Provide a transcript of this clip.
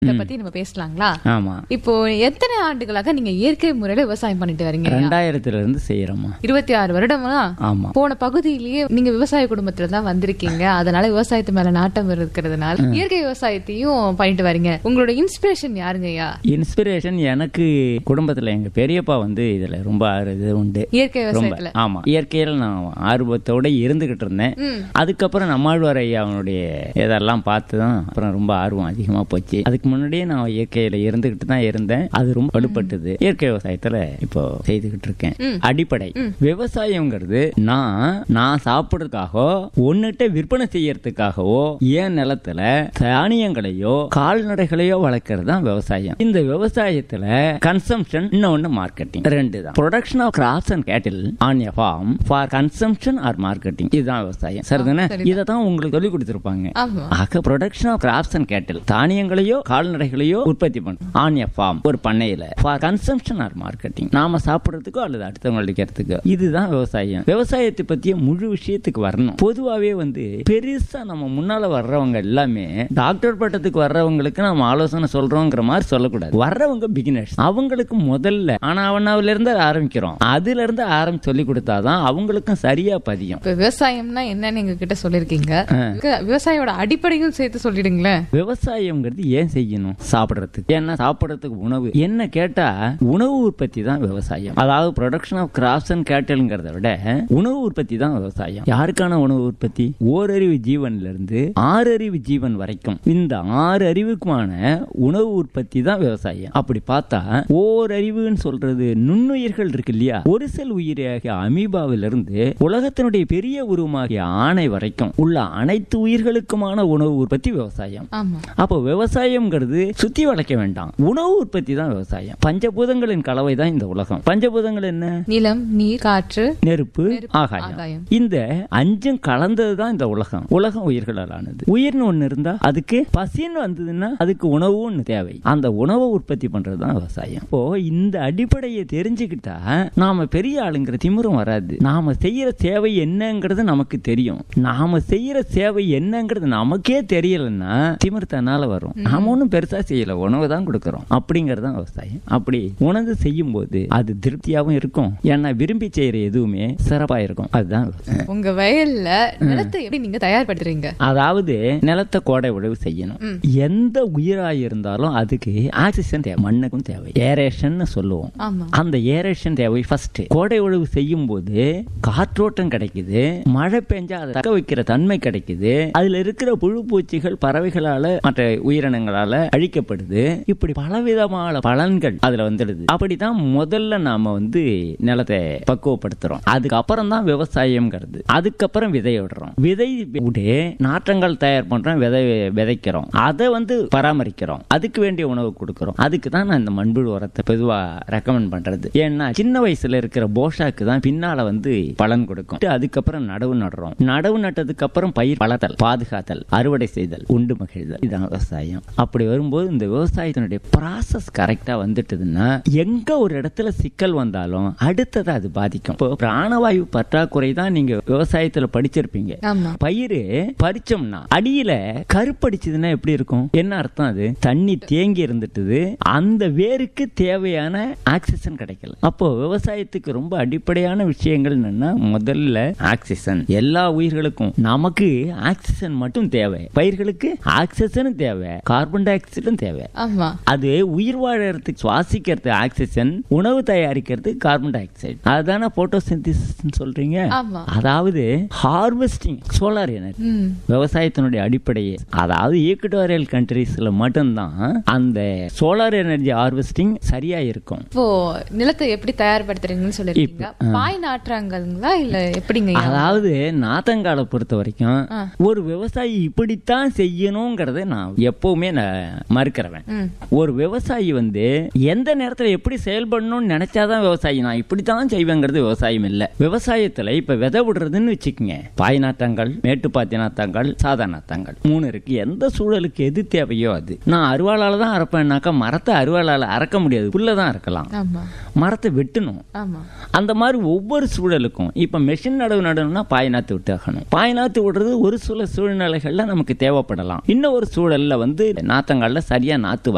இத பத்தி நம்ம பேசலாங்களா ஆமா இப்போ எத்தனை ஆண்டுகளாக நீங்க இயற்கை முறையில விவசாயம் பண்ணிட்டு வரீங்க ரெண்டாயிரத்துல இருந்து செய்யறோமா இருபத்தி ஆறு வருடமா ஆமா போன பகுதியிலேயே நீங்க விவசாய குடும்பத்துல தான் வந்திருக்கீங்க அதனால விவசாயத்து மேல நாட்டம் இருக்கிறதுனால இயற்கை விவசாயத்தையும் பண்ணிட்டு வரீங்க உங்களோட இன்ஸ்பிரேஷன் யாருங்கய்யா இன்ஸ்பிரேஷன் எனக்கு குடும்பத்துல எங்க பெரியப்பா வந்து இதுல ரொம்ப ஆறு இது உண்டு இயற்கை ரொம்ப விவசாயத்துல ஆமா இயற்கையில நான் ஆர்வத்தோட இருந்துகிட்டு இருந்தேன் ம். அதுக்கப்புறம் நம்மாழ்வார் ஐயா அவனுடைய இதெல்லாம் பார்த்து தான் அப்புறம் ரொம்ப ஆர்வம் அதிகமா போச்சு அதுக்கு முன்னாடியே நான் இயற்கையில இருந்துகிட்டு தான் இருந்தேன் அது ரொம்ப வலுப்பட்டது இயற்கை விவசாயத்துல இப்போ செய்துகிட்டு இருக்கேன் ம். அடிப்படை விவசாயம்ங்கிறது நான் நான் சாப்பிடுறதுக்காகவோ ஒன்னுட்ட விற்பனை செய்யறதுக்காகவோ என் நிலத்துல தானியங்களையோ கால்நடைகளையோ வளர்க்கறது தான் விவசாயம் இந்த விவசாயத்துல கன்சம்ஷன் இன்னொன்னு மார்க்கெட்டிங் ரெண்டு தான் production of crops and cattle on a farm for consumption or marketing இதுதான் விவசாயம் சரிதானே சரி. இதை தான் உங்களுக்கு சொல்லி கொடுத்துருப்பாங்க ஆமா ஆக ப்ரொடக்ஷன் ஆஃப் கிராப்ஸ் அண்ட் கேட்டில் தானியங்களையோ கால்நடைகளையோ உற்பத்தி பண்ணும் ஆன் எ ஃபார்ம் ஒரு பண்ணையில ஃபார் கன்சம்ஷன் ஆர் மார்க்கெட்டிங் நாம சாப்பிடுறதுக்கோ அல்லது அடுத்தவங்க அளிக்கிறதுக்கோ இதுதான் விவசாயம் விவசாயத்தை பத்திய முழு விஷயத்துக்கு வரணும் பொதுவாவே வந்து பெருசா நம்ம முன்னால வர்றவங்க எல்லாமே டாக்டர் பட்டத்துக்கு வர்றவங்களுக்கு நம்ம ஆலோசனை சொல்றோங்கிற மாதிரி சொல்லக்கூடாது வர்றவங்க பிகினர்ஸ் அவங்களுக்கு முதல்ல ஆனாவனாவில இருந்து ஆரம்பிக்கிறோம் அதுல இருந்து ஆரம்பிச்சு சொல்லி கொடுத்தாதான் அவங்களுக்கும் சரியா பதியும் இப்ப விவசாயம்னா என்னன்னு எங்க கிட்ட சொல்லிருக்கீங்க விவசாயோட அடிப்படையும் சேர்த்து சொல்லிடுங்களேன் விவசாயம்ங்கிறது ஏன் செய்யணும் சாப்பிடுறதுக்கு ஏன்னா சாப்பிடுறதுக்கு உணவு என்ன கேட்டா உணவு உற்பத்தி தான் விவசாயம் அதாவது ப்ரொடக்ஷன் ஆஃப் கிராப்ஸ் அண்ட் கேட்டல்ங்கிறத விட உணவு உற்பத்தி தான் விவசாயம் யாருக்கான உணவு உற்பத்தி ஓரறிவு ஜீவன்ல இருந்து ஆறறிவு ஜீவன் வரைக்கும் இந்த ஆறு அறிவுக்குமான உணவு உற்பத்தி தான் விவசாயம் அப்படி பார்த்தா ஓரறிவுன்னு சொல்றது நுண்ணுயிர்கள் இருக்கு இல்லையா ஒரு செல் உயிராகிய அமீபாவிலிருந்து உலகத்தினுடைய பெரிய உருவமாகிய ஆணை வரைக்கும் உள்ள அனைத்து உயிர்களுக்குமான உணவு உற்பத்தி விவசாயம் ஆமா அப்போ விவசாயம்ங்கிறது சுத்தி வளைக்க வேண்டாம் உணவு உற்பத்தி தான் விவசாயம் பஞ்சபூதங்களின் கலவை தான் இந்த உலகம் பஞ்சபூதங்கள் என்ன நிலம் நீர் காற்று நெருப்பு நெருப்பு, ஆகாயம் ஆகாயம். இந்த அஞ்சும் கலந்தது தான் இந்த உலகம் உலகம் உயிர்களால் ஆனது உயிர்னு ஒண்ணு இருந்தா அதுக்கு பசின்னு வந்ததுன்னா அதுக்கு உணவு ஒண்ணு தேவை அந்த உணவை உற்பத்தி பண்றது தான் விவசாயம் இப்போ இந்த அடிப்படையை தெரிஞ்சுக்கிட்டா நாம பெரிய ஆளுங்கிற திமிரும் வராது நாம செய்யற சேவை என்னங்கிறது நமக்கு தெரியும் நாம செய்யற சேவை என்னங்கிறது நமக்கே தெரியலன்னா திமிர் தன்னால வரும் நாம ஒன்றும் பெருசா செய்யல உணவு தான் கொடுக்கறோம் அப்படிங்கிறது தான் விவசாயம் அப்படி உணவு செய்யும் போது அது திருப்தியாவும் இருக்கும் ஏன்னா விரும்பி செய்யற எதுவுமே சிறப்பா இருக்கும் அதுதான் விவசாயம். உங்க வயல்ல நிலத்தை எப்படி நீங்க தயார்படுத்துறீங்க அதாவது நிலத்தை கோடை உழவு செய்யணும் ம். எந்த உயிராக இருந்தாலும் அதுக்கு ஆக்சிஜன் தேவை மண்ணுக்கும் தேவை ஏரேஷன் சொல்லுவோம் ஆமா அந்த ஏரேஷன் தேவை ஃபர்ஸ்ட் கோடை உழவு செய்யும் போது காற்றோட்டம் கிடைக்குது மழை பெஞ்சா அதை தக்க வைக்கிற தன்மை கிடைக்குது அதுல இருக்கிற புழு பூச்சிகள் பறவைகளால மற்ற உயிரினங்களால அழிக்கப்படுது இப்படி பலவிதமான பலன்கள் அதுல வந்துடுது அப்படிதான் முதல்ல நாம வந்து நிலத்தை பக்குவப்படுத்துறோம் அதுக்கப்புறம் தான் விவசாயம்ங்கிறது அதுக்கப்புறம் விதை விடுறோம் விதை விட்டு நாற்றங்கள் தயார் பண்றோம் விதை விதைக்கிறோம் அதை வந்து பராமரிக்கிறோம் அதுக்கு வேண்டிய உணவு கொடுக்கிறோம் அதுக்கு தான் நான் இந்த மண்புழு உரத்தை பொதுவா ரெக்கமெண்ட் பண்றது ஏன்னா சின்ன வயசுல இருக்கிற போஷாக்கு தான் பின்னால வந்து பலன் கொடுக்கும் அதுக்கப்புறம் நடவு நடுறோம் நடவு நட்டதுக்கு அப்புறம் பயிர் வளர்த்தல் பாதுகாத்தல் அறுவடை செய்தல் உண்டு மகிழ்தல் இதான் விவசாயம் அப்படி வரும்போது இந்த விவசாயத்தினுடைய ப்ராசஸ் கரெக்டா வந்துட்டதுன்னா எங்க ஒரு இடத்துல சிக்கல் வந்தாலும் அடுத்ததை அது பாதிக்கும் இப்போ பிராணவாயு பற்றாக்குறை தான் நீங்க விவசாயத்துல படிச்சிருப்பீங்க ஆமா பயிர் பறிச்சோம்னா அடியில கருப்படிச்சதுன்னா எப்படி இருக்கும் என்ன அர்த்தம் அது தண்ணி தேங்கி இருந்துட்டுது அந்த வேருக்கு தேவையான ஆக்சிஜன் கிடைக்கல அப்போ விவசாயத்துக்கு ரொம்ப அடிப்படையான விஷயங்கள் என்னன்னா முதல்ல ஆக்சிஜன் எல்லா உயிர்களுக்கும் நமக்கு ஆக்சிஜன் மட்டும் தேவை பயிர்களுக்கு ஆக்சிஜனும் தேவை கார்பன் டை ஆக்சைடும் தேவை ஆமா அது உயிர் வாழறதுக்கு சுவாசிக்கிறது ஆக்சிஜன் உணவு தயாரிக்கிறது கார்பன் டை ஆக்சைடு அதுதானே போட்டோசிந்தசிஸ் சொல்றீங்க ஆமா அதாவது ஹார்வெஸ்டிங் சோலார் எனர்ஜி ம் விவசாயத்தினுடைய அடிப்படையே அதாவது ஈக்குட்டோரியல் கண்ட்ரீஸ்ல மட்டும்தான் அந்த சோலார் எனர்ஜி ஹார்வெஸ்டிங் சரியா இருக்கும் இப்போ நிலத்தை எப்படி தயார்படுத்துறீங்கன்னு சொல்லிருக்கீங்க பாய் நாட்டுறாங்களா இல்ல எப்படிங்க அதாவது நாத்தங்காலை பொறுத்த வரைக்கும் ஆ. ஒரு விவசாயி இப்படித்தான் செய்யணுங்கிறத நான் எப்பவுமே நான் மறுக்கிறவன் ம் ஒரு விவசாயி வந்து எந்த நேரத்துல எப்படி செயல்படணும்னு நினைச்சாதான் விவசாயி நான் இப்படித்தான் செய்வேங்கிறது விவசாயம் இல்ல விவசாயத்துல இப்ப விதை விடுறதுன்னு வச்சுக்கோங்க பாய் நாத்தங்கள் மேட்டுப்பாத்தி நாத்தங்கள் சாதா நாத்தங்கள் மூணு இருக்கு எந்த சூழலுக்கு எது தேவையோ அது நான் அருவாளால தான் அரைப்பேன்னாக்கா மரத்தை அருவாளால அறக்க முடியாது புல்லதான் அறுக்கலாம் ஆமா மரத்தை வெட்டணும் ஆமா அந்த மாதிரி ஒவ்வொரு சூழலுக்கும் இப்ப மெஷின் நடவு நடணும்னா பாய் நாத்து விட்டு ஆகணும் பாய் நாத்து விடுறது ஒரு சில சூழ்நிலைகள்ல நமக்கு தேவைப்படலாம் இன்னும் ஒரு சூழல்ல வந்து நாத்தங்கள்ல சரியா நாத்து